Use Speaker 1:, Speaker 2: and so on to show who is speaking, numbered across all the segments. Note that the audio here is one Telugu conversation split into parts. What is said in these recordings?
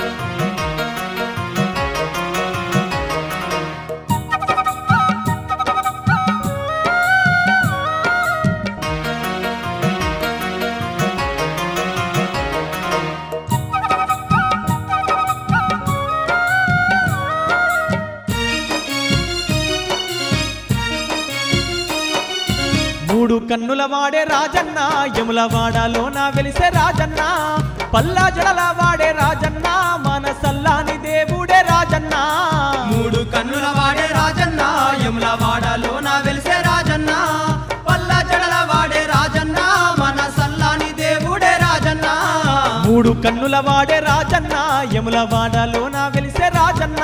Speaker 1: మూడు కన్నుల వాడే రాజన్న యముల వాడలోన వెలిసే రాజన్న పల్లా జడల వాడే రాజన్న మన సల్లాని దేవుడే రాజన్న
Speaker 2: మూడు కన్నుల వాడే రాజన్న యముల వాడలో నా వెలిసే రాజన్న పల్ల జడల వాడే రాజన్న మన సల్లాని దేవుడే రాజన్న
Speaker 1: మూడు కన్నుల వాడే రాజన్న యముల వాడలోన వెలిసే రాజన్న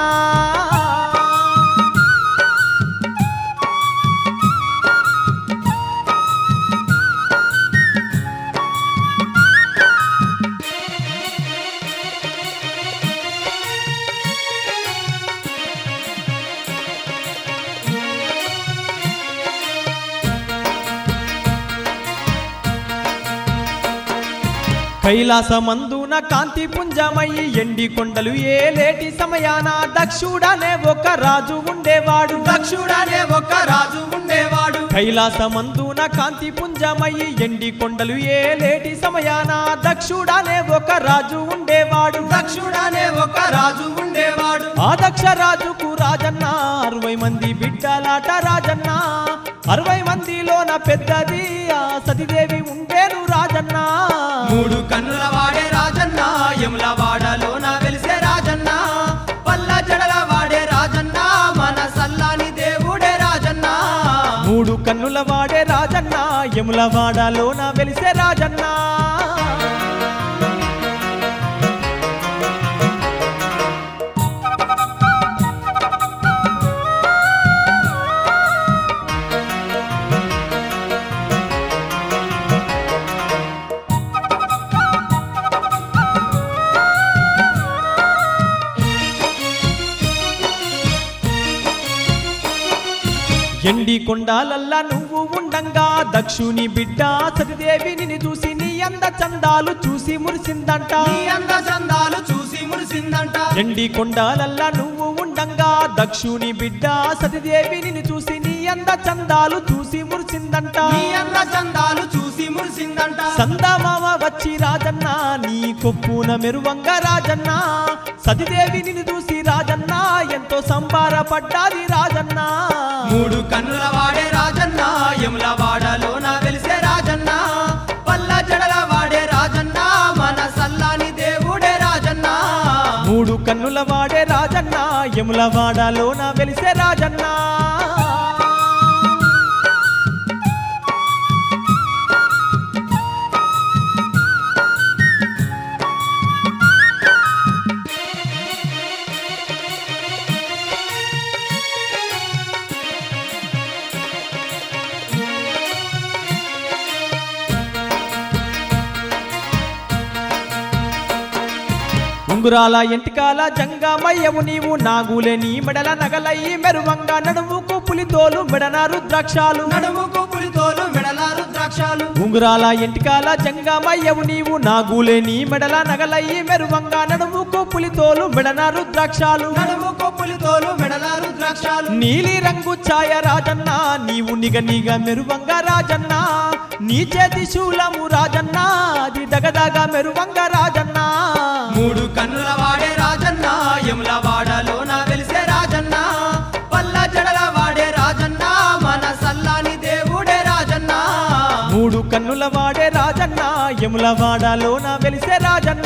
Speaker 1: కైలాసమందున కాంతి పుంజమయ్యి ఎండి కొండలు ఏలేటి సమయాన దక్షుడనే ఒక రాజు ఉండేవాడు
Speaker 2: దక్షుడనే ఒక రాజు ఉండేవాడు
Speaker 1: కైలాసమందున కాంతి పుంజమయ్యి ఎండి కొండలు ఏలేటి సమయాన దక్షుడనే ఒక రాజు ఉండేవాడు
Speaker 2: దక్షుడనే ఒక రాజు ఉండేవాడు
Speaker 1: ఆ దక్ష రాజుకు రాజన్న అరవై మంది బిడ్డలాట రాజన్న అరవై మందిలోన పెద్దది ఆ సతిదేవి ఉండేను రాజన్న
Speaker 2: మూడు కన్నుల వాడే రాజన్న యముల వాడలో నా వెలిసే రాజన్న పల్ల జడల వాడే రాజన్న మన సల్లాని దేవుడే రాజన్న
Speaker 1: మూడు కన్నుల వాడే రాజన్న యముల వాడలోన వెలిసే రాజన్న ఎండి కొండాలల్లా నువ్వు ఉండంగా దక్షుని బిడ్డ సతిదేవి నిన్ను చూసి నీ అంద చందాలు చూసి మురిసిందంట
Speaker 2: నీ అంద చందాలు చూసి మురిసిందంట
Speaker 1: ఎండి కొండాలల్లా నువ్వు ఉండంగా దక్షుని బిడ్డ సతిదేవి నిన్ను చూసి నీ అంద చందాలు చూసి మురిసిందంట
Speaker 2: నీ అంద చందాలు చూసి మురిసిందంట
Speaker 1: సందమామ వచ్చి రాజన్న నీ కొప్పున మెరువంగ రాజన్న సతిదేవి నిన్ను చూసి రాజన్న ఎంతో సంబారపడ్డాది రాజన్న
Speaker 2: మూడు కన్నుల వాడే రాజన్న యముల వాడలో నా వెలిసే రాజన్న పల్ల జడల వాడే రాజన్న మన సల్లాని దేవుడే రాజన్న
Speaker 1: మూడు కన్నుల వాడే రాజన్న యముల వాడలోన వెలిసే రాజన్న ఉంగురాల ఎంటికాల జంగమయ్యవు నీవు నాగులే నీ మెడల నగలయ్యి మెరువంగా నడుముకు పులితోలు మెడన రుద్రాక్షాలు
Speaker 2: నడుముకు పులితోలు మెడల రుద్రాక్షాలు
Speaker 1: ఉంగురాల ఎంటికాల జంగమయ్యవు నీవు నాగులే నీ మెడల నగలయ్యి మెరువంగా నడుముకు పులితోలు మెడన రుద్రాక్షాలు
Speaker 2: నడుముకు పులితోలు మెడల రుద్రాక్షాలు
Speaker 1: నీలి రంగు ఛాయ రాజన్న నీవు నిగ నిగ మెరువంగ రాజన్న నీ చేతి శూలము రాజన్న అది దగదగ మెరువంగ రాజన్న
Speaker 2: మూడు కన్నుల వాడే రాజన్న యముల వాడలో నా వెలిసే రాజన్న పల్ల జడల వాడే రాజన్న మన సల్లాని దేవుడే రాజన్న
Speaker 1: మూడు కన్నుల వాడే రాజన్న యముల వాడలోన వెలిసే రాజన్న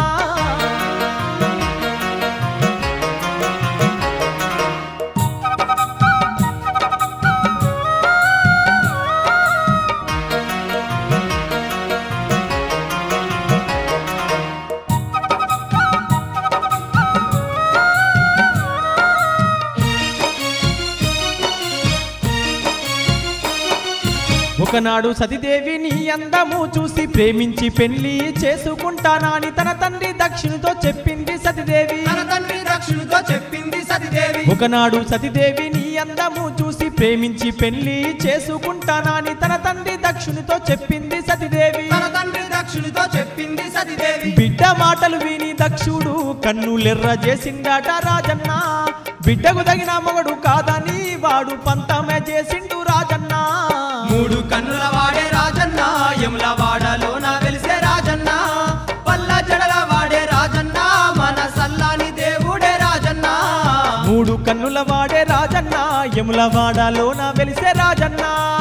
Speaker 1: ఒకనాడు సతిదేవి నీ అందము చూసి ప్రేమించి పెళ్లి చేసుకుంటానాని తన తండ్రి దక్షిణతో చెప్పింది సతిదేవి
Speaker 2: తన తండ్రి దక్షునితో చెప్పింది సతిదేవి
Speaker 1: ఒకనాడు సతిదేవి నీ అందము చూసి ప్రేమించి పెళ్లి చేసుకుంటానాని తన తండ్రి దక్షునితో చెప్పింది సతిదేవి
Speaker 2: తన తండ్రి దక్షునితో దక్షునితో చెప్పింది సతిదేవి
Speaker 1: బిడ్డ మాటలు విని దక్షుడు కన్నులెర్ర చేసిండట రాజన్న బిడ్డకు తగిన మొగడు కాదని వాడు పంతమే చేసిండు రాజన్న
Speaker 2: మూడు కన్నుల వాడే రాజన్న యముల వాడలోన వెలిసే రాజన్న పల్ల జడల వాడే రాజన్న మన సల్లాని దేవుడే రాజన్న
Speaker 1: మూడు కన్నుల వాడే రాజన్న యముల వాడలోన వెలిసే రాజన్న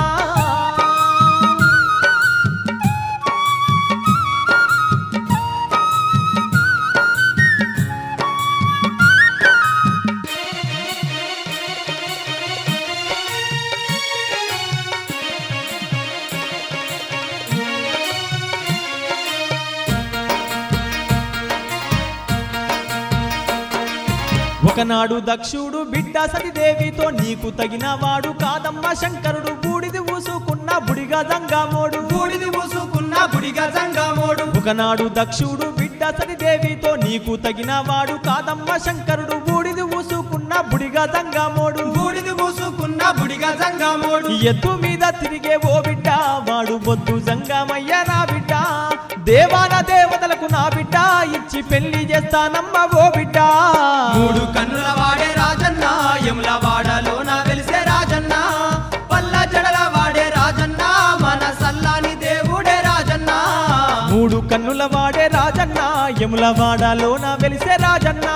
Speaker 1: ఒకనాడు దక్షుడు బిడ్డ సతిదేవితో నీకు తగిన వాడు కాదమ్మ శంకరుడు బూడిది ఊసుకున్న బుడిగా జంగామోడు
Speaker 2: బూడిది మూసుకున్న బుడిగా జంగమోడు
Speaker 1: ఒకనాడు దక్షుడు బిడ్డ సతిదేవితో నీకు తగిన వాడు కాదమ్మ శంకరుడు బూడిది ఊసుకున్న బుడిగా జంగామోడు
Speaker 2: బూడిది మూసుకున్న బుడిగా జంగమోడు
Speaker 1: ఎద్దు మీద తిరిగే ఓ బిడ్డ వాడు బొద్దు జంగమయ్య నా బిడ్డ దేవాన దేవతలకు నా బిడ్డ ఇచ్చి పెళ్లి చేస్తానమ్మ ఓ బిడ్డ
Speaker 2: మూడు కన్నుల వాడే రాజన్న యముల వాడలోన వెలిసే రాజన్న పల్ల జడల వాడే రాజన్న మన సల్లాని దేవుడే రాజన్న
Speaker 1: మూడు కన్నుల వాడే రాజన్న యముల వాడలోన వెలిసే రాజన్న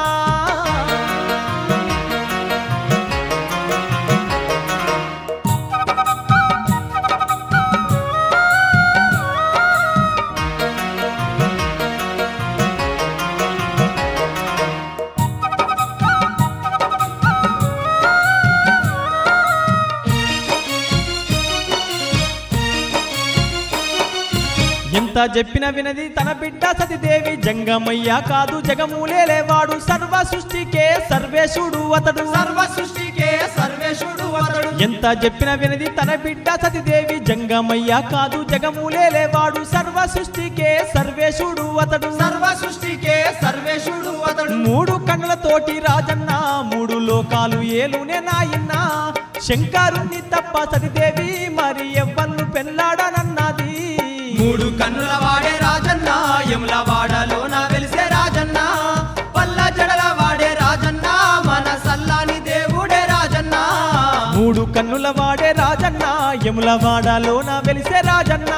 Speaker 1: ఎంత చెప్పిన వినది తన బిడ్డ సతిదేవి జంగమయ్య కాదు జగమూలేవాడు సర్వ సృష్టికే సర్వేశుడు అతడు
Speaker 2: సర్వ సృష్టికే సర్వేశుడు అతడు
Speaker 1: ఎంత చెప్పిన వినది తన బిడ్డ సతిదేవి జంగమయ్య కాదు జగమూలేవాడు సర్వ సృష్టికే సర్వేశుడు అతడు
Speaker 2: సర్వ సృష్టికే సర్వేశుడు అతడు
Speaker 1: మూడు కన్నులతోటి రాజన్న మూడు లోకాలు ఏలునే నాయన్న శంకరుణ్ణి తప్ప సతిదేవి మరి ఎవ్వన్ను పెళ్ళాడనన్నది
Speaker 2: మూడు కన్నుల వాడే రాజన్న యముల వాడలోన వెలిసే రాజన్న పల్ల జడల వాడే రాజన్న మన సల్లాని దేవుడే రాజన్న
Speaker 1: మూడు కన్నుల వాడే రాజన్న యముల వాడలోన వెలిసే రాజన్న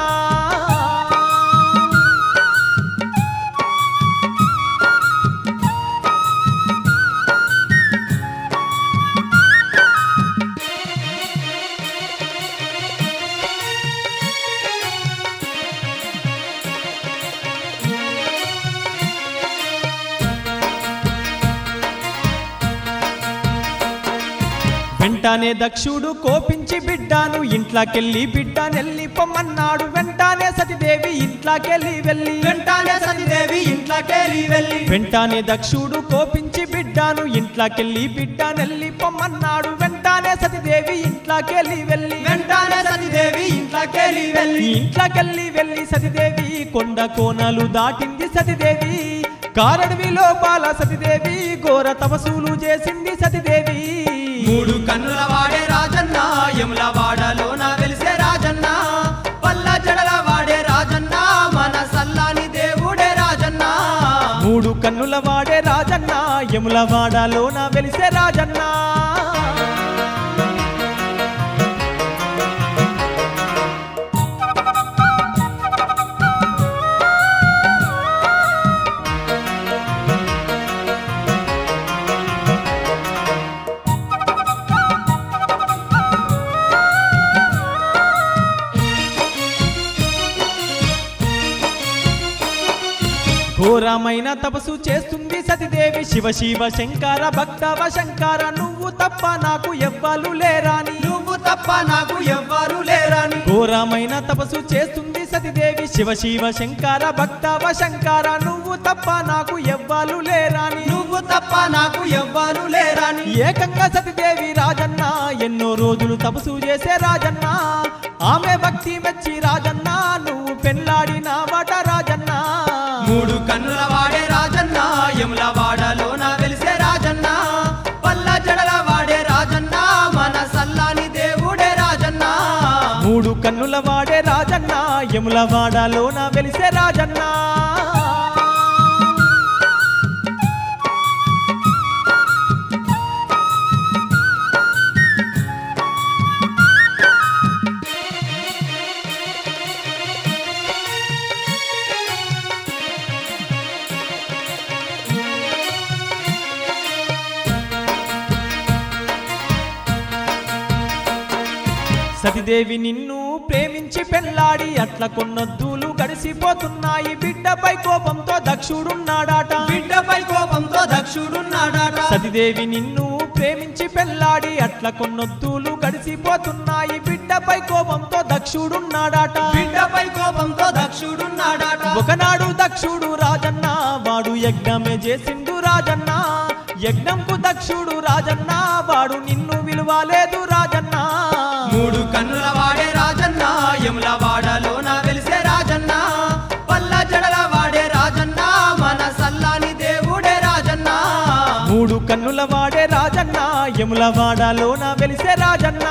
Speaker 1: వెంటనే దక్షుడు కోపించి బిడ్డాను ఇంట్లోకెళ్ళి బిడ్డ నెల్లి పొమ్మన్నాడు వెంటనే సతిదేవి ఇంట్లోకెళ్ళి వెళ్ళి
Speaker 2: వెంటనే సతిదేవి ఇంట్లోకెళ్ళి వెళ్ళి
Speaker 1: వెంటనే దక్షుడు కోపించి బిడ్డాను ఇంట్లోకెళ్ళి బిడ్డ నెల్లి పొమ్మన్నాడు వెంటనే సతిదేవి ఇంట్లోకెళ్ళి వెళ్ళి
Speaker 2: వెంటనే సతిదేవి ఇంట్లోకెళ్ళి వెళ్ళి
Speaker 1: ఇంట్లోకెళ్ళి వెళ్ళి సతిదేవి కొండ కోనలు దాటింది సతిదేవి కారడవి లోపాల సతిదేవి ఘోర తపస్సులు చేసింది సతిదేవి
Speaker 2: మూడు కన్నుల వాడే రాజన్న యముల వాడలోన వెలిసే రాజన్న పల్ల జడల వాడే రాజన్న మన సల్లాని దేవుడే రాజన్న
Speaker 1: మూడు కన్నుల వాడే రాజన్న యముల వాడలోన వెలిసే రాజన్న ఘోరమైన తపస్సు చేస్తుంది సతిదేవి శివ శివ శంకర భక్తవ శంకర నువ్వు తప్ప నాకు ఎవ్వరు లేరాని
Speaker 2: నువ్వు తప్ప నాకు ఎవ్వరు లేరని
Speaker 1: ఘోరమైన తపస్సు చేస్తుంది సతిదేవి శివ శివ శంకర భక్తవ శంకర నువ్వు తప్ప నాకు ఎవ్వరు లేరాని
Speaker 2: నువ్వు తప్ప నాకు ఎవ్వరు లేరని
Speaker 1: ఏకంగా సతిదేవి రాజన్న ఎన్నో రోజులు తపస్సు చేసే రాజన్న ఆమె భక్తి మెచ్చి రాజన్న నువ్వు పెళ్ళాడిన వాట రాజన్న
Speaker 2: మూడు కన్నుల వాడే రాజన్న యముల వాడలోన వెలిసే రాజన్న పల్ల జడల వాడే రాజన్న మన సల్లాని దేవుడే రాజన్న
Speaker 1: మూడు కన్నుల వాడే రాజన్న యములవాడలోన వెలిసే రాజన్న సతిదేవి నిన్ను ప్రేమించి పెళ్ళాడి అట్ల కొన్నొద్దులు గడిసిపోతున్నాయి బిడ్డపై కోపంతో దక్షుడున్నాడాట
Speaker 2: బిడ్డపై కోపంతో దక్షుడున్నాడట
Speaker 1: సతిదేవి నిన్ను ప్రేమించి పెళ్ళాడి అట్ల కొన్నొద్దులు గడిసిపోతున్నాయి బిడ్డపై కోపంతో దక్షుడున్నాడాట
Speaker 2: బిడ్డపై కోపంతో దక్షుడున్నాడట
Speaker 1: ఒకనాడు దక్షుడు రాజన్న వాడు యజ్ఞమే చేసిండు రాజన్న యజ్ఞంకు దక్షుడు రాజన్న వాడు నిన్ను విలువలేదు రాజన్న
Speaker 2: మూడు కన్నుల వాడే రాజన్న యముల వాడలోన వెలిసే రాజన్న పల్ల జడల వాడే రాజన్న మన సల్లాని దేవుడే రాజన్న
Speaker 1: మూడు కన్నుల వాడే రాజన్న యముల వాడలోన వెలిసే రాజన్న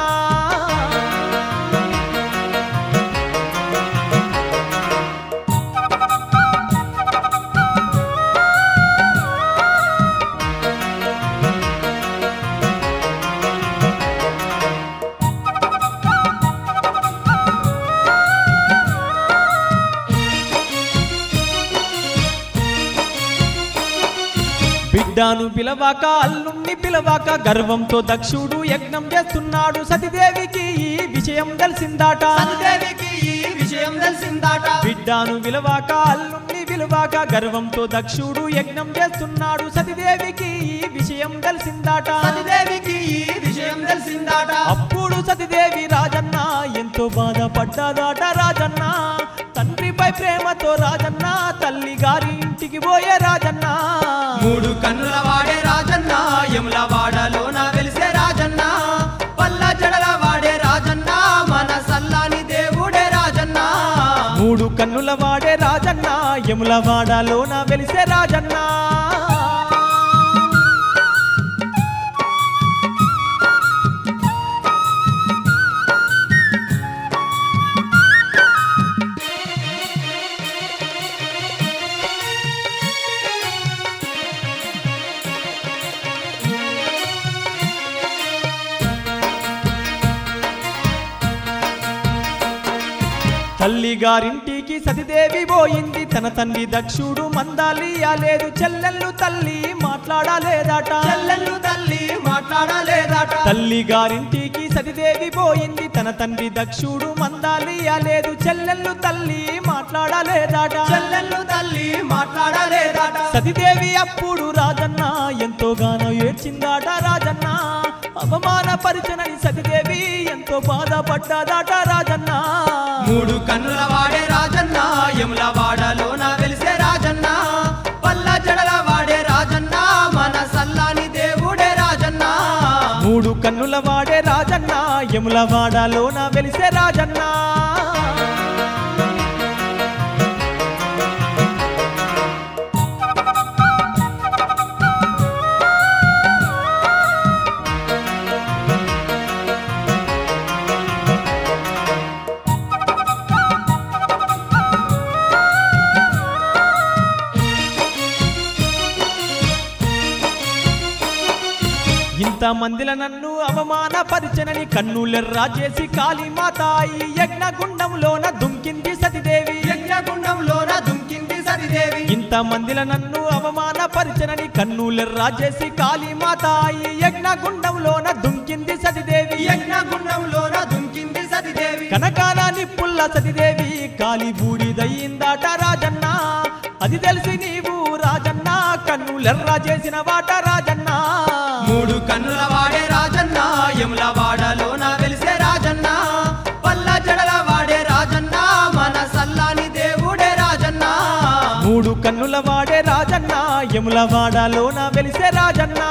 Speaker 1: బిడ్డాను పిలవాక అల్లుణ్ణి పిలవాక గర్వంతో దక్షుడు యజ్ఞం చేస్తున్నాడు సతిదేవికి ఈ విషయం తెలిసిందాట
Speaker 2: సతిదేవికి ఈ విషయం తెలిసిందాట
Speaker 1: బిడ్డాను విలువాక అల్లుణ్ణి విలువాక గర్వంతో దక్షుడు యజ్ఞం చేస్తున్నాడు సతిదేవికి ఈ విషయం తెలిసిందాట
Speaker 2: సతిదేవికి ఈ విషయం తెలిసిందాట
Speaker 1: అప్పుడు సతిదేవి రాజన్న ఎంతో బాధపడ్డాదాట రాజన్న తండ్రిపై ప్రేమతో రాజన్న తల్లి గారి ఇంటికి పోయే రాజన్న
Speaker 2: మూడు కన్నుల వాడే రాజన్న యముల వాడలోన వెలిసే రాజన్న పల్ల జడల వాడే రాజన్న మన సల్లాని దేవుడే రాజన్న
Speaker 1: మూడు కన్నుల వాడే రాజన్న యముల వాడలోన వెలిసే రాజన్న తల్లి గారింటికి సతిదేవి పోయింది తన తండ్రి దక్షుడు మందాలియాలేదు చెల్లెళ్ళు తల్లి మాట్లాడలేదట
Speaker 2: చెల్లెళ్ళు తల్లి మాట్లాడలేదట
Speaker 1: తల్లి గారింటికి సతిదేవి పోయింది తన తండ్రి దక్షుడు మందాలియాలేదు చెల్లెళ్ళు తల్లి మాట్లాడలేదట
Speaker 2: చెల్లెళ్ళు తల్లి మాట్లాడలేదట
Speaker 1: సతిదేవి అప్పుడు రాజన్న ఎంతోగానో ఏడ్చిందాట రాజన్న అవమానపరిచనని సతిదేవి ఎంతో బాధపడ్డాదాట రాజన్న
Speaker 2: మూడు కన్నుల వాడే రాజన్న యముల వాడలోన వెలిసే రాజన్న పల్ల జడల వాడే రాజన్న మన సల్లాని దేవుడే రాజన్న
Speaker 1: మూడు కన్నుల వాడే రాజన్న యముల వాడలోన వెలిసే రాజన్న ఇంత మందిల నన్ను అవమానపరిచనని కన్నులెర్రా చేసి కాళీమాతాయి యజ్ఞ గుండంలోన దుంకింది సతిదేవి
Speaker 2: యజ్ఞగుండంలోన దుంకింది సరిదేవి
Speaker 1: ఇంత మందిల నన్ను అవమానపరిచనని కన్నులెర్రా చేసి కాళీమాతాయి యజ్ఞ గుండంలోన దుంకింది సతిదేవి
Speaker 2: యజ్ఞగుండంలోన దుంకింది సరిదేవి
Speaker 1: కనకాన నిప్పుల్ల సతిదేవి కాలి బూడిదయ్యిందాట రాజన్న అది తెలిసి నీవు రాజన్న కన్నులెర్రా చేసిన వాట రాజన్న
Speaker 2: మూడు కన్నుల వాడే రాజన్న యముల వాడలోన వెలిసే రాజన్న పల్ల జడల వాడే రాజన్న మన సల్లాని దేవుడే రాజన్న
Speaker 1: మూడు కన్నుల వాడే రాజన్న యముల వాడలోన వెలిసే రాజన్న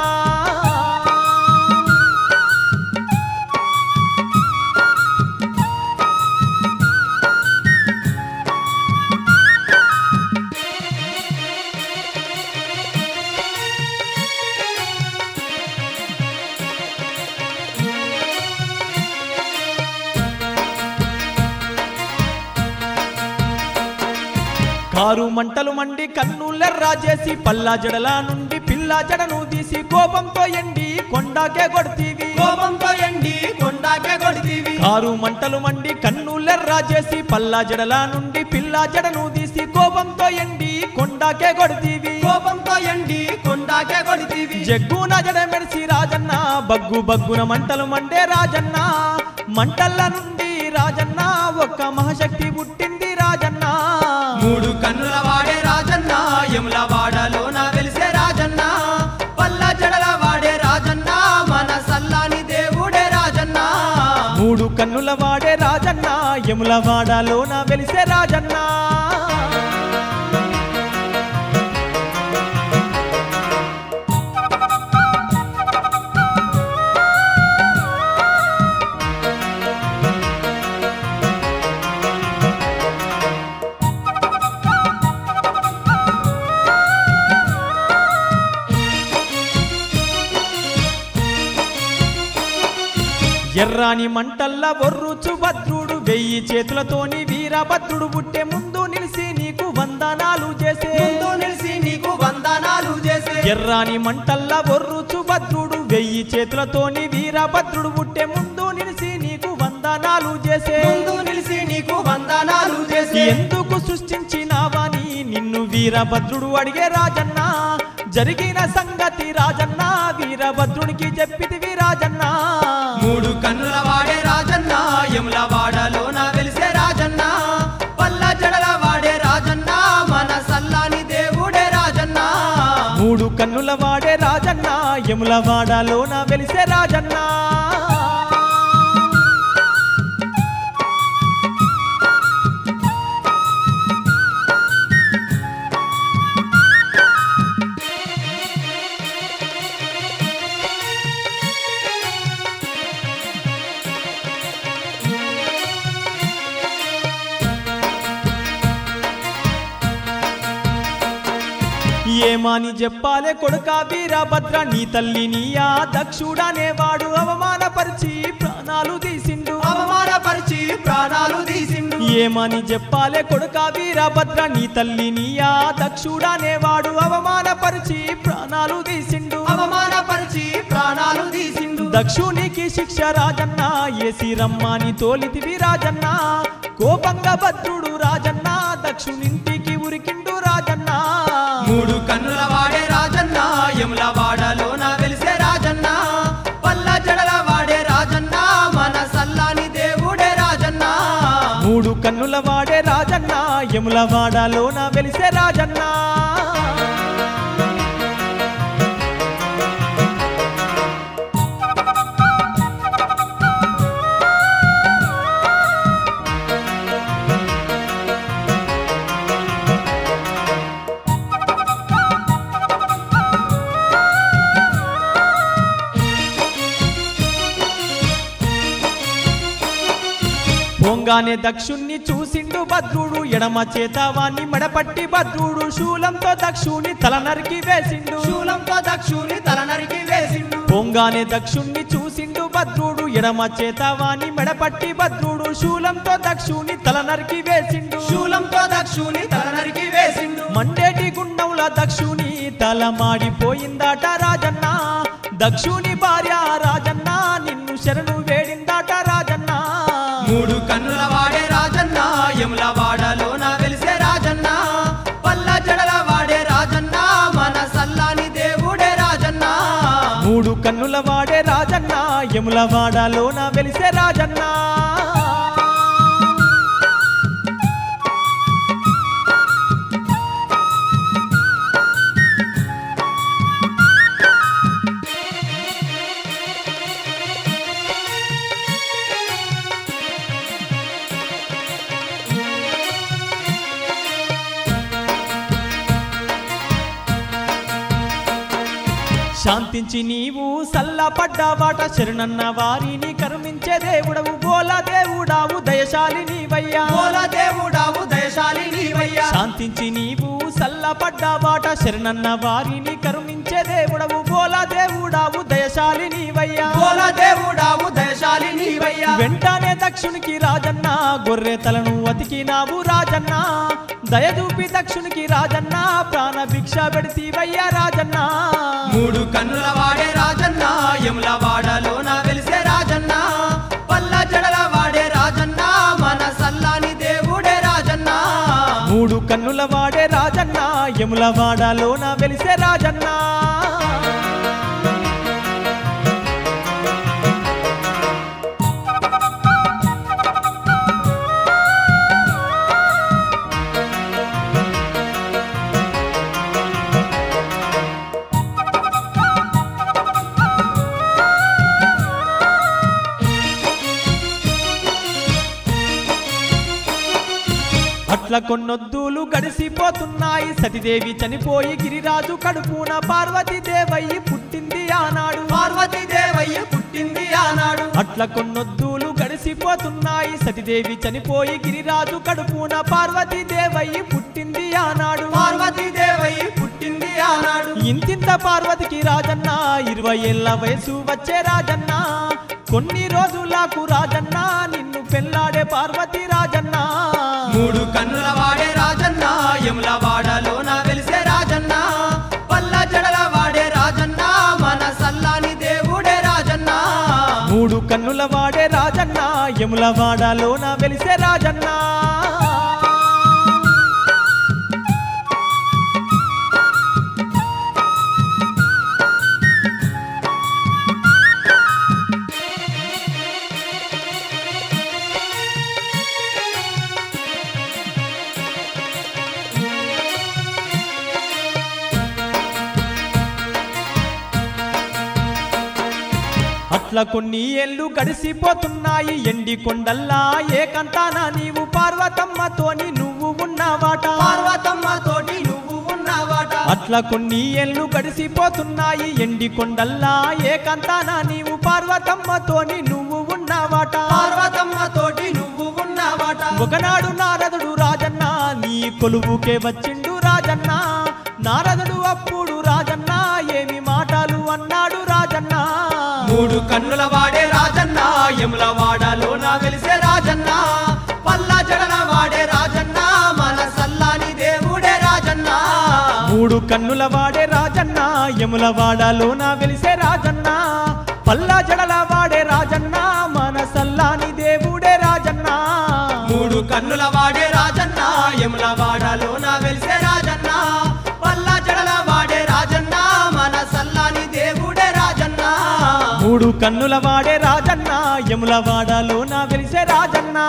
Speaker 1: కారు మంటలు మండి కన్నులెర్రా చేసి పల్లా జడల నుండి పిల్ల జడను తీసి కోపంతో ఎండి కొండాకే కొడుతీవి
Speaker 2: కోపంతో ఎండి కొండాకే కొడితీవి
Speaker 1: కారు మంటలు మండి కన్నులెర్రా చేసి పల్లా జడల నుండి పిల్ల జడను తీసి కోపంతో ఎండి కొండాకే కొడుతీవి
Speaker 2: కోపంతో ఎండి కొండాకే కొడితీవి
Speaker 1: జగ్గున జడ మెడిసి రాజన్న బగ్గు బగ్గున మంటలు మండే రాజన్న మంటల్ల నుండి రాజన్న ఒక్క మహాశక్తి పుట్టింది రాజన్న
Speaker 2: మూడు కన్నుల వాడే రాజన్న యముల వాడలోన వెలిసే రాజన్న పల్ల జడల వాడే రాజన్న మన సల్లాని దేవుడే రాజన్న
Speaker 1: మూడు కన్నుల వాడే రాజన్న యముల వాడలోన వెలిసే రాజన్న ఎర్రాని మంటల్ల ఒర్రుచు భద్రుడు వెయ్యి చేతులతోని వీరభద్రుడు పుట్టే ముందు నిలిసి నీకు వందనాలు చేసే
Speaker 2: ముందు నిలిసి నీకు వందనాలు చేసే
Speaker 1: ఎర్రాని మంటల్ల ఒర్రుచు భద్రుడు వెయ్యి చేతులతోని వీరభద్రుడు పుట్టే ముందు నిలిసి నీకు వందనాలు చేసే
Speaker 2: ముందు నిలిసి నీకు వందనాలు చేసే
Speaker 1: ఎందుకు సృష్టించినావని నిన్ను వీరభద్రుడు అడిగే రాజన్న జరిగిన సంగతి రాజన్న వీరభద్రునికి చెప్పితివి రాజన్న
Speaker 2: మూడు కన్నుల వాడే రాజన్న యముల వాడలోన వెలిసే రాజన్న పల్ల జడల వాడే రాజన్న మన సల్లాని దేవుడే రాజన్న
Speaker 1: మూడు కన్నుల వాడే రాజన్న యముల వాడలోన వెలిసే రాజన్న ఏమాని చెప్పాలే కొడుకా వీరభద్ర నీ తల్లి నీయా దక్షుడనేవాడు అవమానపరిచి ప్రాణాలు తీసిండు
Speaker 2: అవమానపరిచి ప్రాణాలు తీసిండు
Speaker 1: ఏమని చెప్పాలే కొడుకా వీరభద్ర నీ తల్లి నీయా దక్షుడనేవాడు అవమానపరిచి ప్రాణాలు తీసిండు
Speaker 2: అవమానపరిచి ప్రాణాలు తీసిండు
Speaker 1: దక్షునికి శిక్ష రాజన్న ఏసి రమ్మని తోలితివి రాజన్న కోపంగా భద్రుడు రాజన్న దక్షునింటికి ఉరికిండు రాజన్న
Speaker 2: మూడు కన్నుల వాడే రాజన్న యముల వాడలోన వెలిసే రాజన్న పల్ల జడల వాడే రాజన్న మన సల్లాని దేవుడే రాజన్న
Speaker 1: మూడు కన్నుల వాడే రాజన్న యముల వాడలోన వెలిసే రాజన్న పొంగానే దక్షుణ్ణి చూసిండు భద్రుడు ఎడమ చేతవాన్ని మెడపట్టి భద్రుడు శూలంతో దక్షుని తల నరికి వేసిండు
Speaker 2: శూలంతో దక్షుని తల నరికి వేసిండు
Speaker 1: పొంగానే దక్షుణ్ణి చూసిండు భద్రుడు ఎడమ చేతవాన్ని మెడపట్టి భద్రుడు శూలంతో దక్షుని తల నరికి వేసిండు
Speaker 2: శూలంతో దక్షుని తల నరికి వేసిండు
Speaker 1: మండేటి గుండంల దక్షుని తల మాడిపోయిందాట రాజన్న దక్షుని భార్య రాజన్న నిన్ను శరణు వేడిందాట రాజన్న
Speaker 2: మూడు కన్నుల వాడే రాజన్న యముల వాడలోన వెలిసే రాజన్న పల్ల జడల వాడే రాజన్న మన సల్లాని దేవుడే రాజన్న
Speaker 1: మూడు కన్నుల వాడే రాజన్న యముల వాడలోన వెలిసే రాజన్న శాంతించి నీవు సల్లపడ్డావాట శరణన్న వారిని కరుణించే దేవుడవు బోల దేవుడావు దయశాలి నీవయ్యా
Speaker 2: మూల దేవుడావు దయశాలి నీవయ్యా
Speaker 1: శాంతించి నీవు సల్లపడ్డావాట శరణన్న వారిని కరుణించే దేవుడవు బోల దేవుడావు దయశాలి నీవయ్యా
Speaker 2: కోల దేవుడావు దయశాలి నీవయ్యా
Speaker 1: వెంటనే దక్షునికి రాజన్న గొర్రె తలను అతికినావు రాజన్న దయదూపి దక్షునికి రాజన్న ప్రాణ భిక్ష పెడితీవయ్యా రాజన్న
Speaker 2: మూడు కన్నుల వాడే రాజన్న యముల వాడలో నా వెలిసే రాజన్న పల్ల జడల వాడే రాజన్న మన సల్లాని దేవుడే రాజన్న
Speaker 1: మూడు కన్నుల వాడే రాజన్న యముల వాడలోన వెలిసే రాజన్న అట్ల కొన్నొద్దులు గడిసిపోతున్నాయి సతిదేవి చనిపోయి గిరిరాజు కడుపున పార్వతీదేవయ్యి పుట్టింది ఆనాడు
Speaker 2: పార్వతీ దేవయ్య పుట్టింది ఆనాడు
Speaker 1: అట్ల కొన్నొద్దులు గడిసిపోతున్నాయి సతిదేవి చనిపోయి గిరిరాజు కడుపున పార్వతీదేవయ్యి పుట్టింది ఆనాడు
Speaker 2: పార్వతీ దేవయ్య పుట్టింది ఆనాడు
Speaker 1: ఇంతింత పార్వతికి రాజన్న ఇరవై ఏళ్ళ వయసు వచ్చే రాజన్న కొన్ని రోజులకు రాజన్న నిన్ను పెళ్ళాడే పార్వతి రాజన్న
Speaker 2: మూడు కన్నుల వాడే రాజన్న యముల వాడలో నా వెలిసే రాజన్న పల్ల జడల వాడే రాజన్న మన సల్లాని దేవుడే రాజన్న
Speaker 1: మూడు కన్నుల వాడే రాజన్న యముల వాడలోన వెలిసే రాజన్న అట్లా కొన్ని ఏళ్ళు గడిసిపోతున్నాయి ఎండి కొండల్లా ఏకంతాన నీవు పార్వతమ్మతోని నువ్వు ఉన్నవాట
Speaker 2: పార్వతమ్మ తోటి నువ్వు ఉన్నవాట
Speaker 1: అట్లా కొన్ని ఏళ్ళు గడిసిపోతున్నాయి ఎండి కొండల్లా ఏకంతాన నీవు పార్వతమ్మతోని నువ్వు ఉన్నవాట
Speaker 2: పార్వతమ్మ తోటి నువ్వు ఉన్నవాట
Speaker 1: ఒకనాడు నారదుడు రాజన్న నీ కొలువుకే వచ్చిండు రాజన్న నారదుడు అప్పుడు రాజన్న ఏమి మాటలు అన్నాడు రాజన్న
Speaker 2: మూడు కన్నుల వాడే రాజన్న యముల వాడలో నా వెలిసే రాజన్న పల్ల జడల వాడే రాజన్న మన సల్లాని దేవుడే రాజన్న
Speaker 1: మూడు కన్నుల వాడే రాజన్న యముల వాడలోన వెలిసే రాజన్న పల్లా జడల వాడే రాజన్న మన సల్లాని దేవుడే రాజన్న
Speaker 2: మూడు కన్నుల వాడే రాజన్న యముల వాడలో నా వెలిసే రాజన్న పల్ల జడల వాడే రాజన్న మన సల్లాని దేవుడే రాజన్న
Speaker 1: మూడు కన్నుల వాడే రాజన్న యముల వాడలోన వెలిసే రాజన్న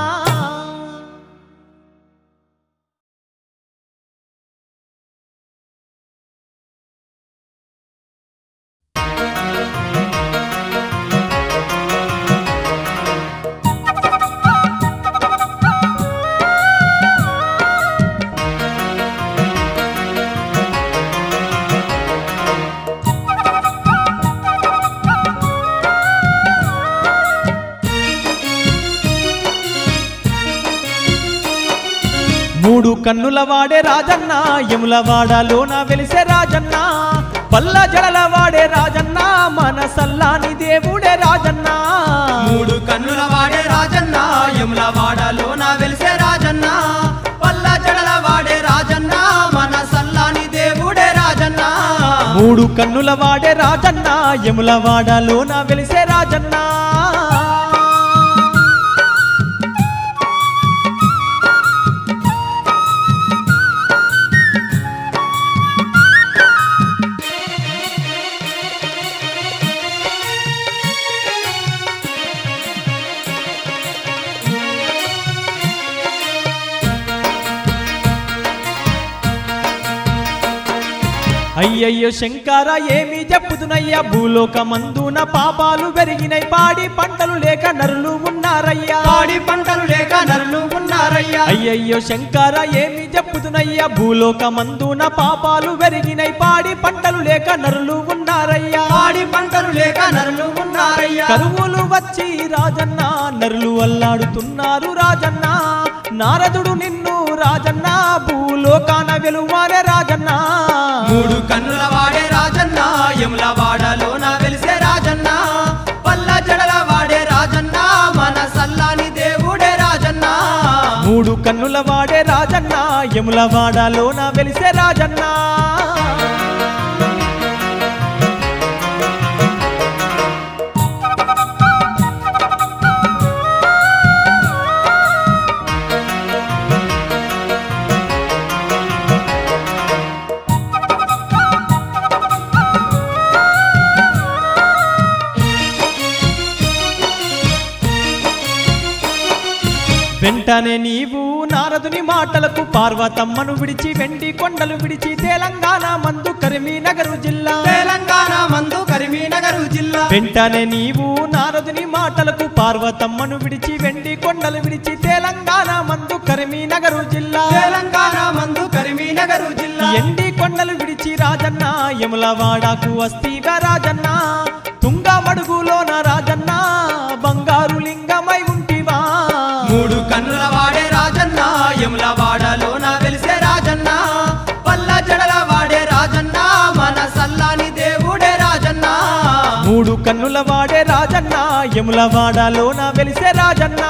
Speaker 1: మూడు కన్నుల వాడే రాజన్న యముల వాడలోన వెలిసే రాజన్న పల్ల జడల వాడే రాజన్న మన సల్లాని దేవుడే రాజన్న
Speaker 2: మూడు కన్నుల వాడే రాజన్న యముల వాడలో నా వెలిసే రాజన్న పల్ల జడల వాడే రాజన్న మన సల్లాని దేవుడే రాజన్న
Speaker 1: మూడు కన్నుల వాడే రాజన్న యముల వాడలోన వెలిసే రాజన్న అయ్యయ్యో శంకర ఏమి చెప్పుతున్నయ్యా భూలోకమందున పాపాలు పెరిగినై పాడి పంటలు లేక నరులు ఉన్నారయ్యా
Speaker 2: పాడి పంటలు లేక నరులు ఉన్నారయ్యా
Speaker 1: అయ్యయ్యో శంకర ఏమి చెప్పుతున్నయ్యా భూలోకమందున పాపాలు పెరిగినై పాడి పంటలు లేక నరులు ఉన్నారయ్యా
Speaker 2: పాడి పంటలు లేక నరులు ఉన్నారయ్యా
Speaker 1: కరువులు వచ్చి రాజన్న నరులు అల్లాడుతున్నారు రాజన్న నారదుడు నిన్ను రాజన్న భూలోకాన వెలువారే రాజన్న
Speaker 2: మూడు కన్నుల వాడే రాజన్న యముల వాడ
Speaker 1: కన్నుల వాడే రాజన్న యములవాడలోన వెలిసే రాజన్న వెంటనే నీవు నారదుని మాటలకు పార్వతమ్మను విడిచి వెండి కొండలు విడిచి తెలంగాణ మందు కరీంనగర్ జిల్లా
Speaker 2: తెలంగాణ మందు కరీంనగర్ జిల్లా
Speaker 1: వెంటనే నీవు నారదుని మాటలకు పార్వతమ్మను విడిచి వెండి కొండలు విడిచి తెలంగాణ మందు కరీంనగర్ జిల్లా
Speaker 2: తెలంగాణ మందు కరీంనగర్ జిల్లా
Speaker 1: ఎండి కొండలు విడిచి రాజన్న యములవాడకు వస్తీగా రాజన్న తుంగ మడుగులోన రాజన్న బంగారు లింగమై ఉంటివా
Speaker 2: మూడు కన్నుల వాడే రాజన్న యముల వాడలోన వెలిసే రాజన్న పల్ల జడల వాడే రాజన్న మన సల్లాని దేవుడే రాజన్న
Speaker 1: మూడు కన్నుల వాడే రాజన్న యములవాడలోన వెలిసే రాజన్న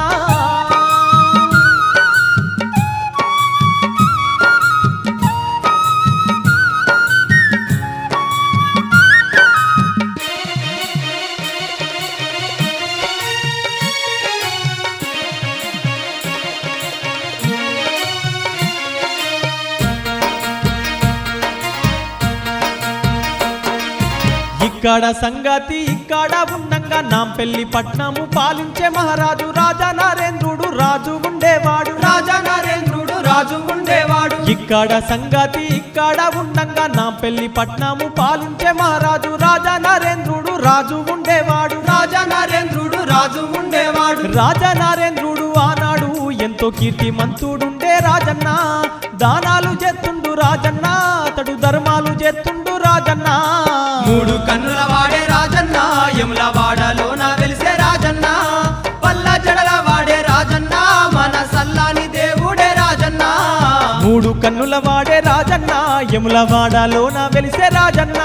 Speaker 1: ఇక్కడ సంగతి ఇక్కడ ఉండంగా నాంపెల్లి పట్నము పాలించే మహారాజు రాజా నరేంద్రుడు రాజు ఉండేవాడు
Speaker 2: రాజా నరేంద్రుడు రాజు ఉండేవాడు
Speaker 1: ఇక్కడ సంగతి ఇక్కడ ఉండంగా నాంపెల్లి పట్నము పాలించే మహారాజు రాజా నరేంద్రుడు రాజు ఉండేవాడు
Speaker 2: రాజా నరేంద్రుడు రాజు ఉండేవాడు
Speaker 1: రాజా నరేంద్రుడు ఆనాడు ఎంతో కీర్తిమంతుడుండే రాజన్న దానాలు చేస్తుండు రాజన్న అతడు ధర్మాలు చేస్తుండు రాజన్న
Speaker 2: మూడు కన్నుల వాడే రాజన్న యముల వాడలోన వెలిసే రాజన్న పల్ల జడల వాడే రాజన్న మన సల్లాని దేవుడే రాజన్న
Speaker 1: మూడు కన్నుల వాడే రాజన్న యములవాడలోన వెలిసే రాజన్న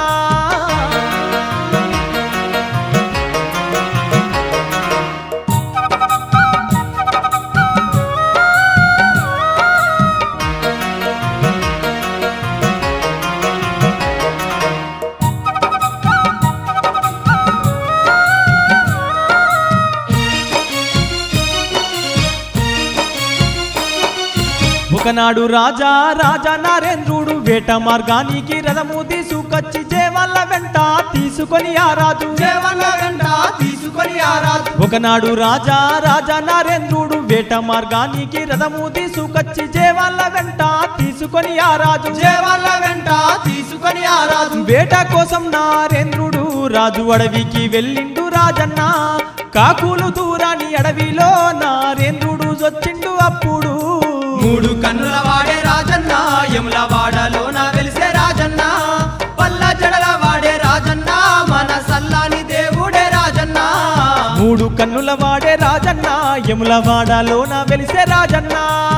Speaker 1: ఒకనాడు రాజా రాజా నరేంద్రుడు వేట మార్గానికి రథము తీసుకొచ్చి జేవల్ల వెంట తీసుకొని ఆ రాజు
Speaker 2: దేవన్న వెంట తీసుకొని ఆ రాజు
Speaker 1: ఒకనాడు రాజా రాజా నరేంద్రుడు వేట మార్గానికి రథము తీసుకొచ్చి జేవల్ల వెంట తీసుకొని ఆ రాజు
Speaker 2: దేవల్ల వెంట తీసుకొని ఆ రాజు
Speaker 1: వేట కోసం నారేంద్రుడు రాజు అడవికి వెళ్ళిండు రాజన్న కాకులు దూరాని అడవిలో నారేంద్రుడు వచ్చిండు అప్పుడు
Speaker 2: మూడు కన్నుల వాడే రాజన్న యముల వాడలోన వెలిసే రాజన్న పల్ల జడల వాడే రాజన్న మన సల్లాని దేవుడే రాజన్న
Speaker 1: మూడు కన్నుల వాడే రాజన్న యములవాడలోన వెలిసే రాజన్న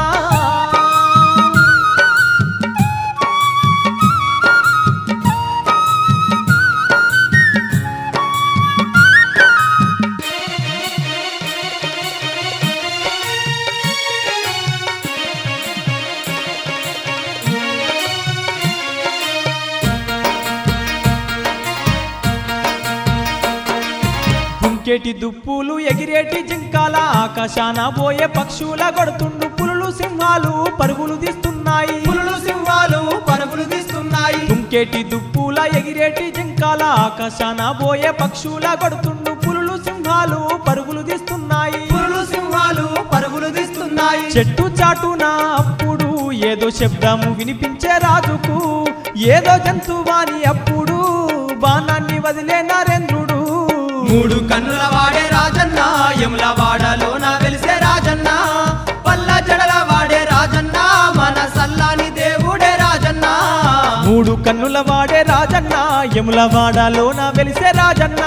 Speaker 1: దుంకేటి దుప్పులు ఎగిరేటి జింకాల ఆకాశాన పోయే పక్షుల కొడుతుండు పులులు సింహాలు పరుగులు తీస్తున్నాయి
Speaker 2: పులులు సింహాలు పరుగులు తీస్తున్నాయి
Speaker 1: దుంకేటి దుప్పుల ఎగిరేటి జింకాల ఆకాశాన పోయే పక్షుల కొడుతుండు పులులు సింహాలు పరుగులు తీస్తున్నాయి
Speaker 2: పులులు సింహాలు పరుగులు తీస్తున్నాయి
Speaker 1: చెట్టు చాటున అప్పుడు ఏదో శబ్దము వినిపించే రాజుకు ఏదో జంతువాని అప్పుడు బాణాన్ని వదిలే నరేంద్రుడు
Speaker 2: మూడు కన్నుల వాడే రాజన్న యముల వాడలోన వెలిసే రాజన్న పల్ల జడల వాడే రాజన్న మన సల్లాని దేవుడే రాజన్న
Speaker 1: మూడు కన్నుల వాడే రాజన్న యములవాడలోన వెలిసే రాజన్న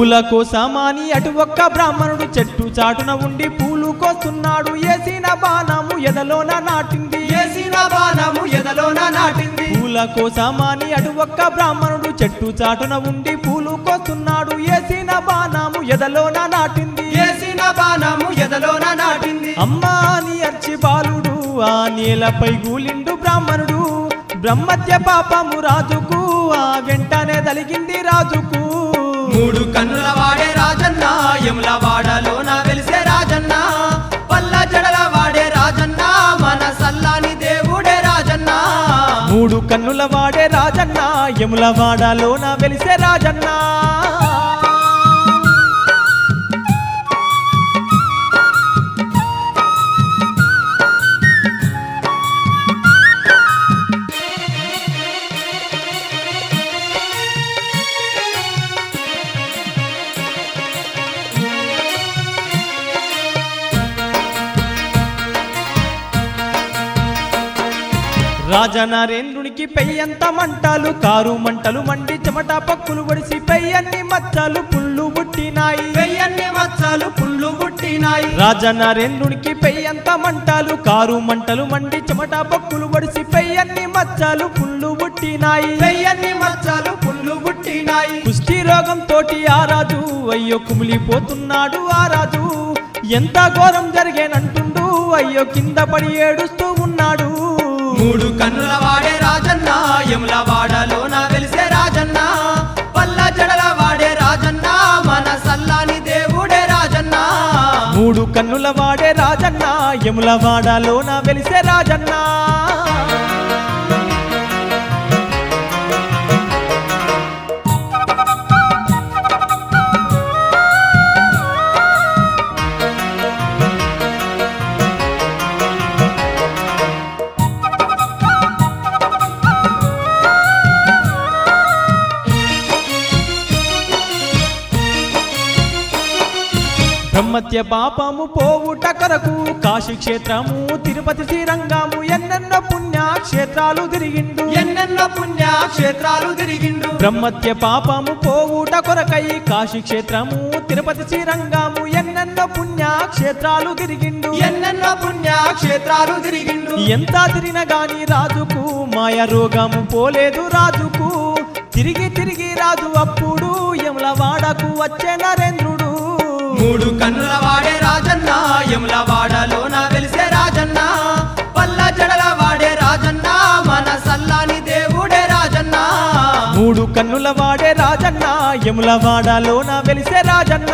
Speaker 1: పూల కోసమాని అటు ఒక్క బ్రాహ్మణుడు చెట్టు చాటున ఉండి పూలు కోస్తున్నాడు ఏసిన బాణము ఎదలోన నాటింది
Speaker 2: ఏసిన బాణము ఎదలోన నాటింది
Speaker 1: పూల కోసమాని అటు ఒక్క బ్రాహ్మణుడు చెట్టు చాటున ఉండి పూలు కోస్తున్నాడు ఏసిన బాణము ఎదలోన నాటింది
Speaker 2: ఏసిన బాణము ఎదలోన నాటింది
Speaker 1: అమ్మా అని అర్చి బాలుడు ఆ నేలపై గూలిండు బ్రాహ్మణుడు బ్రహ్మత్య పాపము రాజుకు ఆ వెంటనే తలిగింది రాజుకు
Speaker 2: మూడు కన్నుల వాడే రాజన్న యముల వాడలోన వెలిసే రాజన్న పల్ల జడల వాడే రాజన్న మన సల్లాని దేవుడే రాజన్న
Speaker 1: మూడు కన్నుల వాడే రాజన్న యముల వాడలోన వెలిసే రాజన్న రాజనరేంద్రునికి పెయ్యంత మంటలు కారు మంటలు మండి చెమట పక్కులు ఒడిసి పెయ్యన్ని మచ్చలు పుళ్ళు పుట్టినాయి
Speaker 2: వెయ్యన్ని మచ్చలు పుళ్ళు పుట్టినాయి
Speaker 1: రాజనరేంద్రునికి పెయ్యంత మంటలు కారు మంటలు మండి చెమట పక్కులు ఒడిసి పెయ్యన్ని మచ్చలు పుళ్ళు పుట్టినాయి
Speaker 2: వెయ్యన్ని మచ్చలు పుళ్ళు పుట్టినాయి
Speaker 1: కుష్టి రోగం తోటి ఆ రాజు అయ్యో కుమిలిపోతున్నాడు ఆ రాజు ఎంత ఘోరం జరిగేనంటుండు అయ్యో కింద పడి ఏడుస్తూ ఉన్నాడు
Speaker 2: మూడు కన్నుల వాడే రాజన్న యముల వాడలోన వెలిసే రాజన్న పల్ల జడల వాడే రాజన్న మన సల్లాని దేవుడే రాజన్న
Speaker 1: మూడు కన్నుల వాడే రాజన్న యముల వాడలోన వెలిసే రాజన్న బ్రహ్మత్య పాపము పోవుట కొరకు కాశీ క్షేత్రము తిరుపతి శ్రీరంగము ఎన్నెన్నో పుణ్యక్షేత్రాలు తిరిగిండు
Speaker 2: ఎన్నెన్నో పుణ్య క్షేత్రాలు తిరిగిండు
Speaker 1: బ్రహ్మత్య పాపము పోవుట కొరకై కాశీ క్షేత్రము తిరుపతి శ్రీరంగము ఎన్నెన్నో పుణ్యక్షేత్రాలు తిరిగిండు
Speaker 2: ఎన్నెన్నో పుణ్య క్షేత్రాలు తిరిగిండు
Speaker 1: ఎంత తిరిగిన గాని రాజుకు మాయ రోగము పోలేదు రాజుకు తిరిగి తిరిగి రాజు అప్పుడు యముల వాడకు వచ్చే నరేంద్రుడు
Speaker 2: మూడు కన్నుల వాడే రాజన్న యముల వాడలోన వెలిసే రాజన్న పల్ల జడల వాడే రాజన్న మన సల్లాని దేవుడే రాజన్న
Speaker 1: మూడు కన్నుల వాడే రాజన్న యముల వాడలోన వెలిసే రాజన్న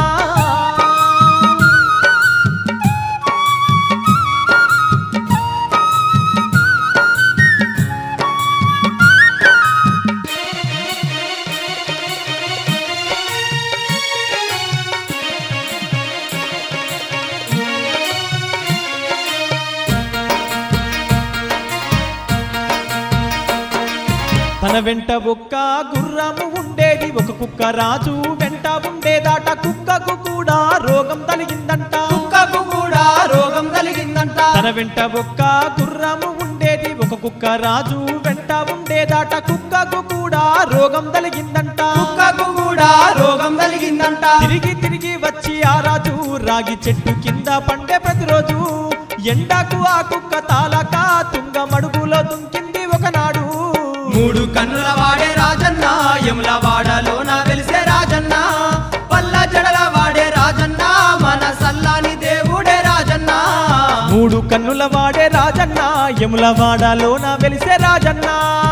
Speaker 1: తన వెంట ఒక్క గుర్రము ఉండేది ఒక కుక్క రాజు వెంట ఉండేదాట కుక్కకు కూడా రోగం తలిగిందంట
Speaker 2: కుక్కకు కూడా రోగం కలిగిందంట
Speaker 1: తన వెంట ఒక్క గుర్రము ఉండేది ఒక కుక్క రాజు వెంట ఉండేదాట కుక్కకు కూడా రోగం తలిగిందంట
Speaker 2: కుక్కకు కూడా రోగం కలిగిందంట
Speaker 1: తిరిగి తిరిగి వచ్చి ఆ రాజు రాగి చెట్టు కింద పండే ప్రతిరోజు ఎండకు ఆ కుక్క తాలక తుంగ మడుగులో దుంకింది ఒకనాడు
Speaker 2: మూడు కన్నుల వాడే రాజన్న యముల వాడలోన వెలిసే రాజన్న పల్ల జడల వాడే రాజన్న మన సల్లాని దేవుడే రాజన్న
Speaker 1: మూడు కన్నుల వాడే రాజన్న యముల వాడలోన వెలిసే రాజన్న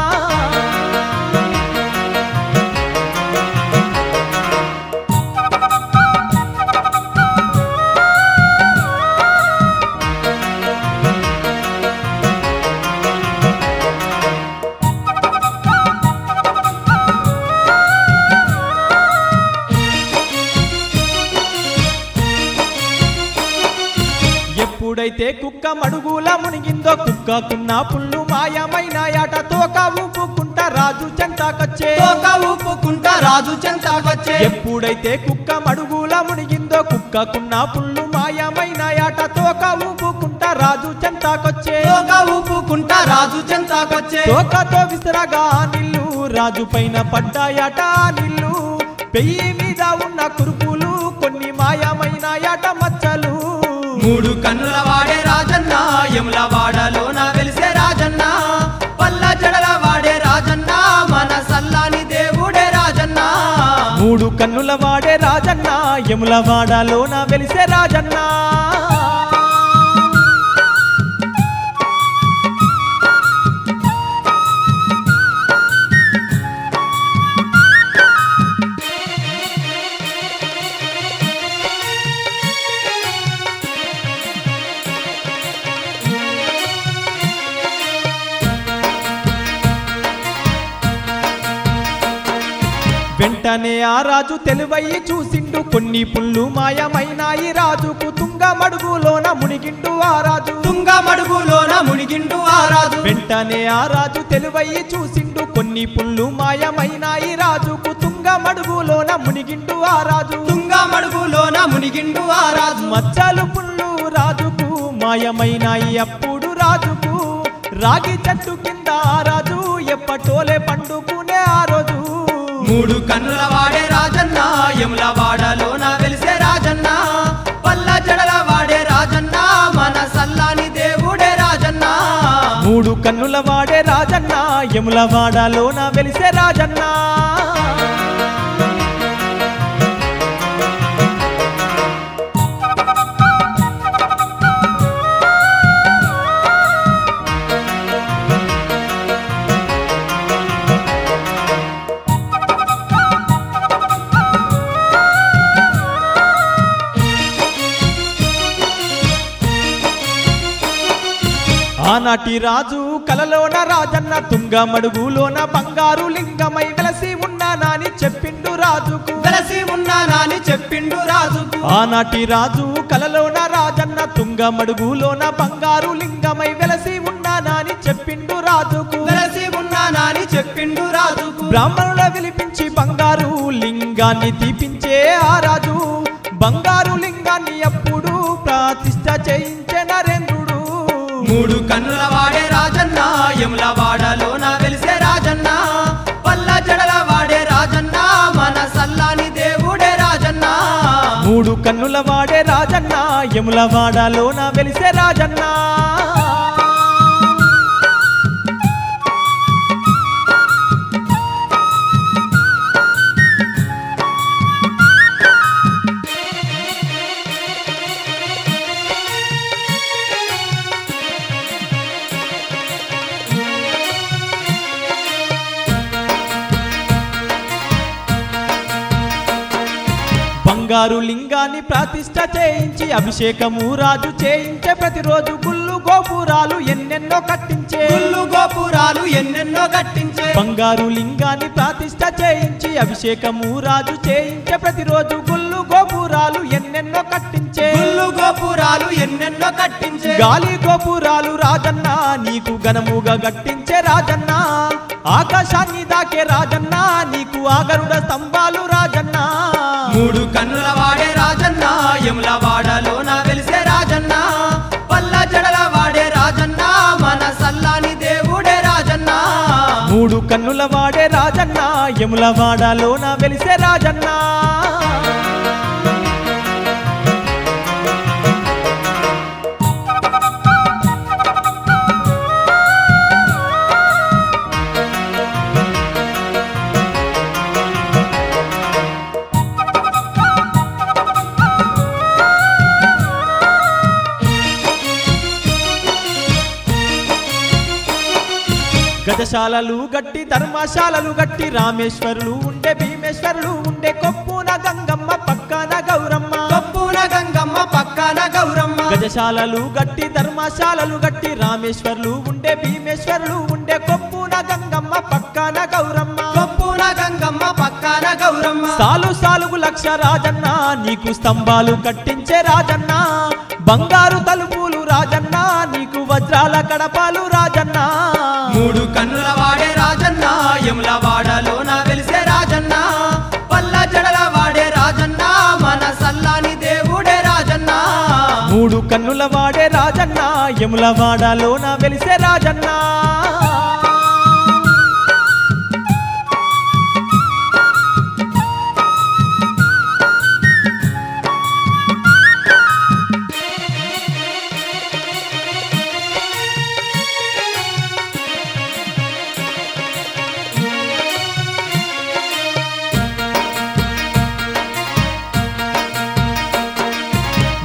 Speaker 1: ఎప్పుడైతే కుక్క మడుగుల మునిగిందో కుక్కకున్న పుల్లు మాయమైనాయాట తోక ఊపుకుంటా రాజు చెంటాకొచ్చే
Speaker 2: తోక ఊపుకుంటా రాజు చెంతాకొచ్చే
Speaker 1: ఎప్పుడైతే కుక్క మడుగుల మునిగిందో కుక్కకున్న పుల్లు మాయమైనాయాట తోక ఊపుకుంటా రాజు చెంతాకొచ్చే
Speaker 2: తోక ఊపుకుంటా రాజు చెంతాకొచ్చే
Speaker 1: తోకతో విసిరగా నిల్లు రాజు పైన పడ్డాయట ఆ నిల్లు పెయ్యి మీద ఉన్న కురుపులు కొన్ని మాయమైన యాట మచ్చలు
Speaker 2: మూడు కన్నుల వాడే రాజన్న యముల వాడలోన వెలిసే రాజన్న పల్ల జడల వాడే రాజన్న మన సల్లాని దేవుడే రాజన్న
Speaker 1: మూడు కన్నుల వాడే రాజన్న యముల వాడలోన వెలిసే రాజన్న వెంటనే ఆ రాజు తెలివయ్యి చూసిండు కొన్ని పుల్లు మాయమైనాయి రాజుకు తుంగ మడుగులోన మునిగిండు ఆ రాజు
Speaker 2: తుంగ మడుగులోన మునిగిండు ఆ రాజు
Speaker 1: వెంటనే ఆ రాజు తెలివయ్యి చూసిండు కొన్ని పుల్లు మాయమైనాయి రాజుకు తుంగ మడుగులోన మునిగిండు ఆ రాజు
Speaker 2: తుంగ మడుగులోన మునిగిండు ఆ రాజు
Speaker 1: మచ్చలు పుల్లు రాజుకు మాయమైనాయి అప్పుడు రాజుకు రాగి చెట్టు కింద ఆ రాజు ఎప్పటోలే పండుకునే ఆ రోజు
Speaker 2: మూడు కన్నుల వాడే రాజన్న యముల వాడలోన వెలిసే రాజన్న పల్ల జడల వాడే రాజన్న మన సల్లాని దేవుడే రాజన్న
Speaker 1: మూడు కన్నుల వాడే రాజన్న యముల వాడలోన వెలిసే రాజన్న ఆనాటి రాజు కలలోన రాజన్న తుంగ మడుగులోన బంగారు లింగమై వెలసి ఉన్నానని చెప్పిండు రాజుకు
Speaker 2: వెలసి ఉన్నానని చెప్పిండు రాజుకు
Speaker 1: ఆనాటి రాజు కలలోన రాజన్న తుంగ మడుగులోన బంగారు లింగమై వెలసి ఉన్నానని చెప్పిండు రాజుకు
Speaker 2: వెలసి ఉన్నానని చెప్పిండు రాజుకు
Speaker 1: బ్రాహ్మణుల విలిపించి బంగారు లింగాన్ని దీపించే ఆ రాజు బంగారు లింగాన్ని అప్పుడు ప్రతిష్ట చేయించే నరేంద్రుడు
Speaker 2: మూడు కన్నుల వాడే రాజన్న యముల వాడలోన వెలిసే రాజన్న పల్ల జడల వాడే రాజన్న మన సల్లాని దేవుడే రాజన్న
Speaker 1: మూడు కన్నుల వాడే రాజన్న యముల వాడలోన వెలిసే రాజన్న బంగారు లింగాన్ని ప్రతిష్ట చేయించి అభిషేకము రాజు చేయించే ప్రతిరోజు గుళ్ళు గోపురాలు ఎన్నెన్నో కట్టించే
Speaker 2: గుళ్ళు గోపురాలు ఎన్నెన్నో కట్టించే
Speaker 1: బంగారు లింగాన్ని ప్రతిష్ట చేయించి అభిషేకము రాజు చేయించే ప్రతిరోజు గుళ్ళు గోపురాలు ఎన్నెన్నో కట్టించే
Speaker 2: గుళ్ళు గోపురాలు ఎన్నెన్నో కట్టించే
Speaker 1: గాలి గోపురాలు రాజన్న నీకు ఘనముగా గట్టించే రాజన్న ఆకాశాన్ని దాకే రాజన్న నీకు ఆగరుడ స్తంభాలు రాజన్న
Speaker 2: మూడు కన్నుల వాడే రాజన్న యముల వాడలోన వెలిసే రాజన్న పల్ల జడల వాడే రాజన్న మన సల్లాని దేవుడే రాజన్న
Speaker 1: మూడు కన్నుల వాడే రాజన్న యముల వాడలోన వెలిసే రాజన్న గజశాలలు గట్టి ధర్మశాలలు గట్టి రామేశ్వరులు ఉండే భీమేశ్వరులు ఉండే కొప్పున గంగమ్మ పక్కన గౌరమ్మ
Speaker 2: కప్పున గంగమ్మ పక్కన గౌరమ్మ
Speaker 1: గజశాలలు గట్టి ధర్మశాలలు గట్టి రామేశ్వరులు ఉండే భీమేశ్వరులు ఉండే కొప్పున గంగమ్మ పక్కన గౌరమ్మ
Speaker 2: కప్పున గంగమ్మ పక్కన గౌరమ్మ
Speaker 1: సాలు సాలుగు లక్ష రాజన్న నీకు స్తంభాలు కట్టించే రాజన్న బంగారు తలుపులు రాజన్న నీకు వజ్రాల కడపాలు రాజన్న
Speaker 2: మూడు కన్నుల వాడే రాజన్న యముల వాడలోన వెలిసే రాజన్న పల్ల జడల వాడే రాజన్న మన సల్లాని దేవుడే రాజన్న
Speaker 1: మూడు కన్నుల వాడే రాజన్న యముల వాడలోన వెలిసే రాజన్న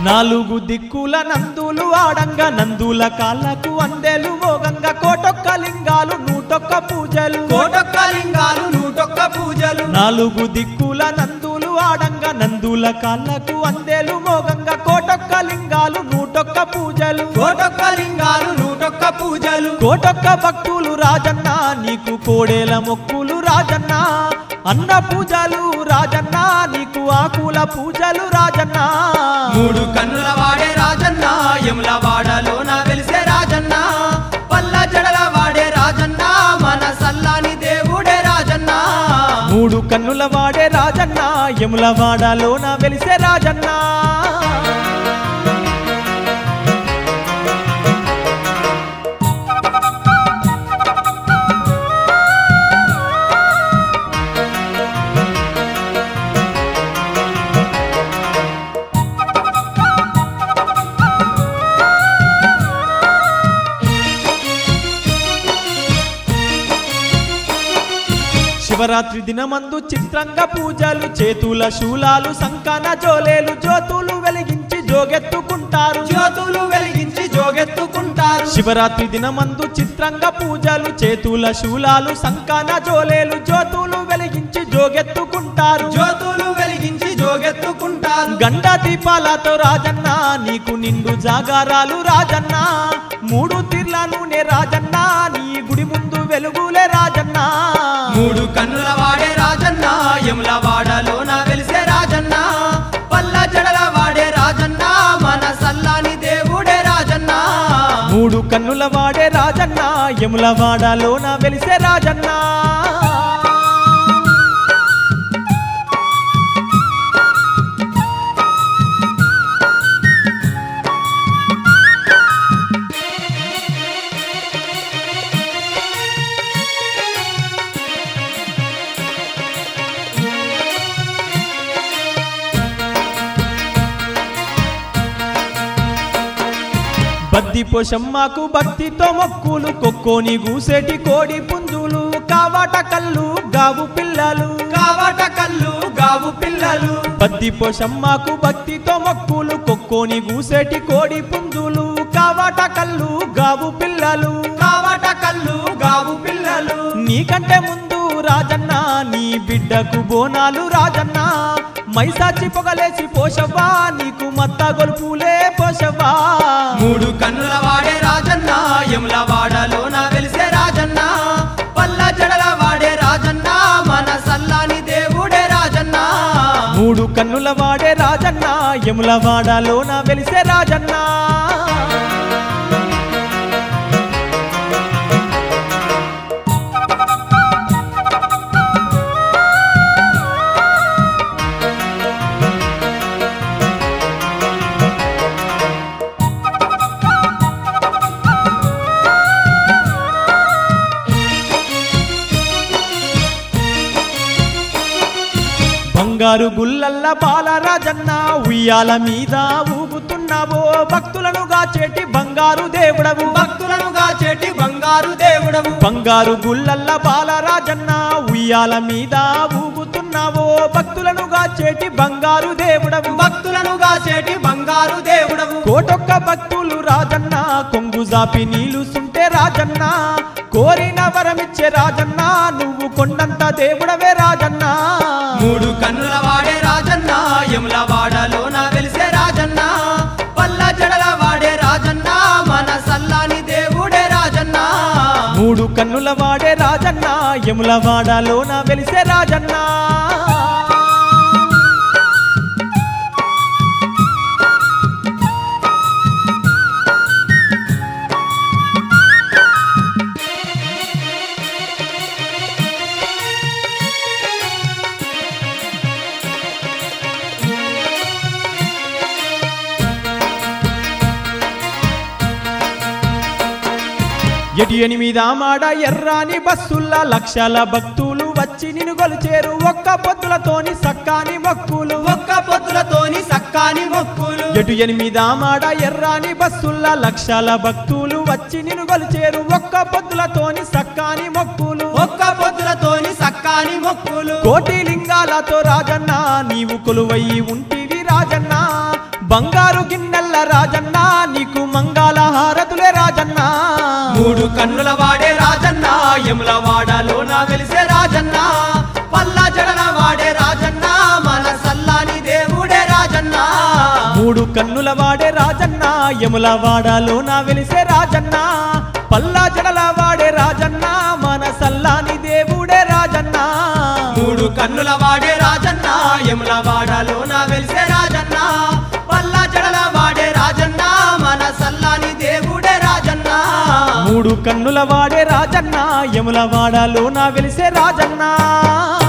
Speaker 1: నాలుగు దిక్కుల నందులు ఆడంగా నందుల కాళ్ళకు అందెలు మోగంగా కోటొక్క లింగాలు నూటొక్క పూజలు
Speaker 2: కోటొక్క లింగాలు నూటొక్క పూజలు
Speaker 1: నాలుగు దిక్కుల నందులు ఆడంగా నందుల కాళ్ళకు అందెలు మోగంగా కోటొక్క లింగాలు నూటొక్క పూజలు
Speaker 2: కోటొక్క లింగాలు నూటొక్క పూజలు
Speaker 1: కోటొక్క భక్తులు రాజన్న నీకు కోడేల మొక్కులు రాజన్న అన్న పూజలు రాజన్న నీకు ఆకుల పూజలు రాజన్న
Speaker 2: మూడు కన్నుల వాడే రాజన్న యముల వాడలోన వెలిసే రాజన్న పల్ల జడల వాడే రాజన్న మన సల్లాని దేవుడే రాజన్న
Speaker 1: మూడు కన్నుల వాడే రాజన్న యముల వాడలోన వెలిసే రాజన్న శివరాత్రి దినమందు చిత్రంగా పూజలు చేతుల శూలాలు సంకన జోలేలు జ్యోతులు వెలిగించి జోగెత్తుకుంటారు
Speaker 2: జ్యోతులు వెలిగించి జోగెత్తుకుంటారు
Speaker 1: శివరాత్రి దినమందు చిత్రంగా పూజలు చేతుల శూలాలు సంకన జోలేలు జ్యోతులు వెలిగించి జోగెత్తుకుంటారు
Speaker 2: జ్యోతులు వెలిగించి జోగెత్తుకుంటారు
Speaker 1: గండ దీపాలతో రాజన్న నీకు నిండు జాగారాలు రాజన్న మూడు తీర్ల నూనె రాజన్న నీ గుడి ముందు వెలుగులే రాజన్న
Speaker 2: మూడు కన్నుల వాడే రాజన్న యముల వాడలోన వెలిసే రాజన్న పల్ల జడల వాడే రాజన్న మన సల్లాని దేవుడే రాజన్న
Speaker 1: మూడు కన్నుల వాడే రాజన్న యముల వాడలోన వెలిసే రాజన్న బద్ది పోషమ్మకు భక్తితో మొక్కులు కొక్కోని గూసేటి కోడి పుంజులు కావాట కళ్ళు గావు పిల్లలు
Speaker 2: కావట కళ్ళు గావు పిల్లలు
Speaker 1: బద్ది పోషమ్మకు భక్తితో మొక్కులు కొక్కోని గూసేటి కోడి పుంజులు కావాట కళ్ళు గావు పిల్లలు
Speaker 2: కావట కళ్ళు గావు పిల్లలు
Speaker 1: నీకంటే ముందు రాజన్న నీ బిడ్డకు బోనాలు రాజన్న మైసాచి పొగలేసి పోషవ్వా నీకు మత్త గొలుపులే పోషవ్వా
Speaker 2: మూడు కన్నుల వాడే రాజన్న యముల వాడలోన వెలిసే రాజన్న పల్ల జడల వాడే రాజన్న మన సల్లాని దేవుడే రాజన్న
Speaker 1: మూడు కన్నుల వాడే రాజన్న యముల వాడలోన వెలిసే రాజన్న బంగారు గుల్లల్ల బాలరాజన్న ఉయ్యాల మీద ఊగుతున్నావో భక్తులను గాచేటి బంగారు దేవుడవు
Speaker 2: భక్తులను గాచేటి బంగారు దేవుడవు
Speaker 1: బంగారు గుల్లల్ల బాలరాజన్న ఉయ్యాల మీద ఊగుతున్నావో భక్తులను గాచేటి బంగారు దేవుడవు
Speaker 2: భక్తులను గాచేటి బంగారు దేవుడవు
Speaker 1: కోటొక్క భక్తులు రాజన్న కొంగు జాపి నీలుసుంటే రాజన్న కోరిన వరమిచ్చే రాజన్న నువ్వు కొండంత దేవుడవే రాజన్న
Speaker 2: మూడు కన్నుల వాడే రాజన్న యముల వాడలోన వెలిసే రాజన్న పల్ల జడల వాడే రాజన్న మన సల్లాని దేవుడే రాజన్న
Speaker 1: మూడు కన్నుల వాడే రాజన్న యముల వాడలోన వెలిసే రాజన్న ఎటు ఎనిమిది మాడ ఎర్రాని బస్సుల్లా లక్షల భక్తులు వచ్చి నిన్ను గొలిచేరు ఒక్క పొద్దులతోని సక్కాని మొక్కులు
Speaker 2: ఒక్క పొద్దులతోని సక్కాని మొక్కులు
Speaker 1: ఎటు ఎనిమిది మాడ ఎర్రాని బస్సుల్లా లక్షల భక్తులు వచ్చి నిన్ను గొలిచేరు ఒక్క పొద్దులతోని సక్కాని మొక్కులు
Speaker 2: ఒక్క పొద్దులతోని సక్కాని మొక్కులు
Speaker 1: కోటి లింగాలతో రాజన్న నీవు కొలువయ్యి ఉంటివి రాజన్న బంగారు గిన్నెల్ల రాజన్న నీకు మంగళ హారతులే రాజన్న
Speaker 2: మూడు కన్నుల వాడే రాజన్న యముల వాడలో నా వెలిసే రాజన్న పల్లా జడల వాడే రాజన్న మన సల్లాని దేవుడే రాజన్న
Speaker 1: మూడు కన్నుల వాడే రాజన్న యముల వాడలో నా వెలిసే రాజన్న పల్లా జడల వాడే రాజన్న మన సల్లాని దేవుడే రాజన్న
Speaker 2: మూడు కన్నుల వాడే రాజన్న యముల వాడలో నా వెలిసే రాజన్న పల్లా జడల వాడే రాజన్న మన సల్లాని దేవుడే రాజన్న
Speaker 1: మూడు కన్నుల వాడే రాజన్న యముల వాడలో నా వెలిసే రాజన్న